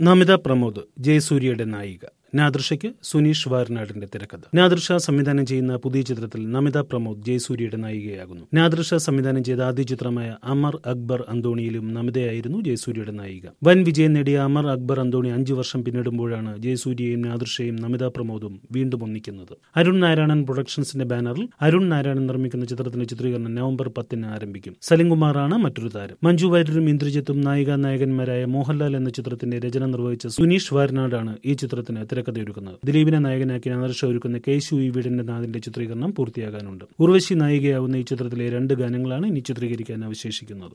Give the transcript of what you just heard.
നമിത പ്രമോദ് ജയസൂര്യയുടെ നായിക നാദൃഷയ്ക്ക് സുനീഷ് വാർനാടിന്റെ തിരക്കഥ നാദൃഷ സംവിധാനം ചെയ്യുന്ന പുതിയ ചിത്രത്തിൽ നമിത പ്രമോദ് ജയസൂര്യയുടെ നായികയാകുന്നു നാദൃഷ സംവിധാനം ചെയ്ത ആദ്യ ചിത്രമായ അമർ അക്ബർ അന്തോണിയിലും നമിതയായിരുന്നു ജയസൂര്യയുടെ നായിക വൻ വിജയം നേടിയ അമർ അക്ബർ അന്തോണി അഞ്ചു വർഷം പിന്നിടുമ്പോഴാണ് ജയസൂര്യയും നാദൃഷയും നമിത പ്രമോദും വീണ്ടും ഒന്നിക്കുന്നത് അരുൺ നാരായണൻ പ്രൊഡക്ഷൻസിന്റെ ബാനറിൽ അരുൺ നാരായണൻ നിർമ്മിക്കുന്ന ചിത്രത്തിന്റെ ചിത്രീകരണം നവംബർ പത്തിന് ആരംഭിക്കും സലിംകുമാറാണ് മറ്റൊരു താരം മഞ്ജു വാര്യരും ഇന്ദ്രജിത്തും നായിക നായകന്മാരായ മോഹൻലാൽ എന്ന ചിത്രത്തിന്റെ രചന നിർവഹിച്ച സുനീഷ് വാരനാടാണ് ഈ ചിത്രത്തിന് തിരക്കഥയൊരുക്കുന്നത് ദിലീപിനെ നായകനാക്കി നാദർഷ ഒരുക്കുന്ന കേശു ഈ വീടിന്റെ നാദിന്റെ ചിത്രീകരണം പൂർത്തിയാകാനുണ്ട് ഉർവശി നായികയാവുന്ന ഈ ചിത്രത്തിലെ രണ്ട് ഗാനങ്ങളാണ് ഇനി ചിത്രീകരിക്കാൻ അവശേഷിക്കുന്നത്